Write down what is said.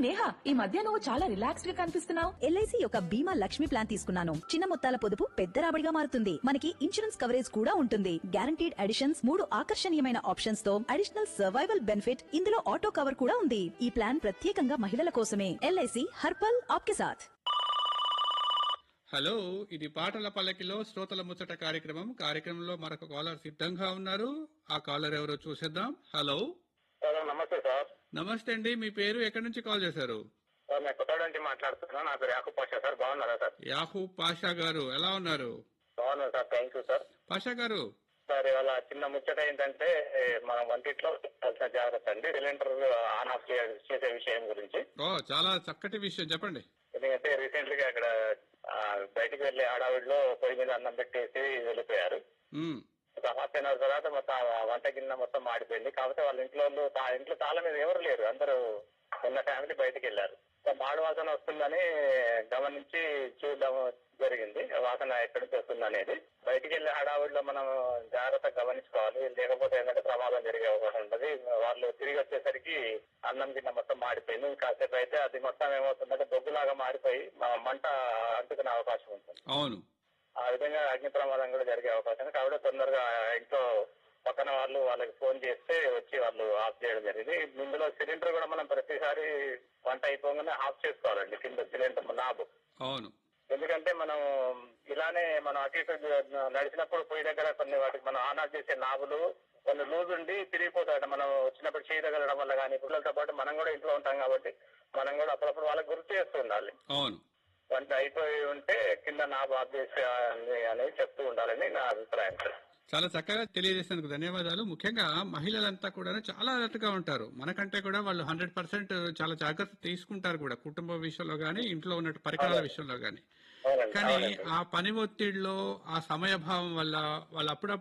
నేహా ఈ మధ్య నువ్వు చాలా రిలాక్స్డ్ గా కనిపిస్తున్నావు ఎల్ఐసి యొక్క బీమా లక్ష్మి ప్లాన్ తీసుకున్నాను చిన్న మొత్తాల పొదుపు పెద్ద రాబడిగా మారుతుంది మనకి ఇన్సూరెన్స్ కవరేజ్ కూడా ఉంటుంది గ్యారంటీడ్ అడిషన్స్ మూడు ఆకర్షణీయమైన ఆప్షన్స్ తో అడిషనల్ సర్వైవల్ బెనిఫిట్ ఇందులో ఆటో కవర్ కూడా ఉంది ఈ ప్లాన్ ప్రత్యేకంగా మహిళల కోసమే ఎల్ఐసి హర్పల్ ఆప్కే సాథ్ హలో ఇది పాటల పల్లకిలో శ్రోతల ముచ్చట కార్యక్రమం కార్యక్రమంలో మరొక కాలర్ సిద్ధంగా ఉన్నారు ఆ కాలర్ ఎవరో చూసేద్దాం హలో సార్ నమస్తే సార్ నమస్తే అండి మీ పేరు ఎక్కడి నుంచి కాల్ చేశారు సార్ నేను కొత్త నుంచి మాట్లాడుతున్నాను నా పేరు యాకూబ్ పాషా సార్ బాగున్నారా సార్ యాహూ పాషా గారు ఎలా ఉన్నారు బాగున్నాను sir thank you sir Pasha garu sir ఇవాళ చిన్న ముచ్చట ఏంటంటే మనం వంటిట్లో కావాల్సిన జాగ్రత్త అండి సిలిండర్ ఆన్ ఆఫ్ చే- చేసే విషయం గురించి ఓ చాలా చక్కటి విషయం చెప్పండి ఎందుకంటే రీసెంట్ గా అక్కడ ఆ, బయటికి వెళ్లే ఆడావిడిలో పొయ్యి మీద అన్నం పెట్టేసి వెళ్ళిపోయారు ఉమ్, ఒక హాఫ్ అన్ అవర్ తర్వాత మొత్తం ఆ వంట గిన్నె మొత్తం మాడిపోయింది కాకపోతే వాళ్ళ ఇంట్లో వాళ్ళు తా- ఇంట్లో తాళం మీద ఎవరు లేరు అందరూ ఉన్న ఫ్యామిలీ బయటికి వెళ్ళారు సో మాడు వాసన వస్తుందని గమనించి చూడడం జరిగింది ఆ వాసన ఎక్కడి నుంచి వస్తుంది అనేది బయటికి వెళ్ళే హడావుడిలో మనం జాగ్రత్తగా గమనించుకోవాలి లేకపోతే ఏంటంటే ప్రమాదం జరిగే అవకాశం ఉంటుంది వాళ్ళు తిరిగి వచ్చేసరికి అన్నం గిన్నె మొత్తం మాడిపోయింది కాసేపు అయితే అది మొత్తం ఏమవుతుందంటే బొగ్గులాగా మారిపోయి మ- మంట అంటుకునే అవకాశం ఉంటుంది అవును ఆ విధంగా అగ్ని ప్రమాదం కూడా జరిగే అవకాశం ఉంది కాబట్టి తొందరగా ఇంట్లో పక్కన వాళ్ళు వాళ్ళకి ఫోన్ చేస్తే వచ్చి వాళ్ళు ఆఫ్ చేయడం జరిగింది ఇందులో సిలిండర్ కూడా మనం ప్రతిసారి వంట అయిపోగానే ఆఫ్ చేసుకోవాలండి కింద సిలిండర్ నాబు అవును ఎందుకంటే మనం ఇలానే మనం అటు ఇటు నడిచినప్పుడు పొయ్యి దగ్గర కొన్ని వాటికి మనం ఆన్ ఆఫ్ చేసే నాబులు కొన్ని లూజ్ ఉండి తిరిగిపోతాడు మనం వచ్చినప్పుడు చేయి తగలడం వల్ల కానీ పిల్లలతో పాటు మనం కూడా ఇంట్లో ఉంటాం కాబట్టి మనం కూడా అప్పుడప్పుడు వాళ్ళకి గుర్తు చేస్తూ ఉండాలి అవును వంట అయిపోయి ఉంటే కింద నా బాబు అనేది చెప్తూ ఉండాలని నా అభిప్రాయం సార్ చాలా చక్కగా తెలియజేసినందుకు ధన్యవాదాలు ముఖ్యంగా మహిళలంతా కూడా చాలా అలర్ట్ గా ఉంటారు మనకంటే కూడా వాళ్ళు హండ్రెడ్ పర్సెంట్ చాలా జాగ్రత్త తీసుకుంటారు కూడా కుటుంబ విషయంలో గానీ ఇంట్లో ఉన్న పరికరాల విషయంలో గానీ అవునండి కానీ అవునండి ఆ పని ఒత్తిడిలో ఆ సమయభావం వల్ల వాళ్ళు అప్పుడప్పుడు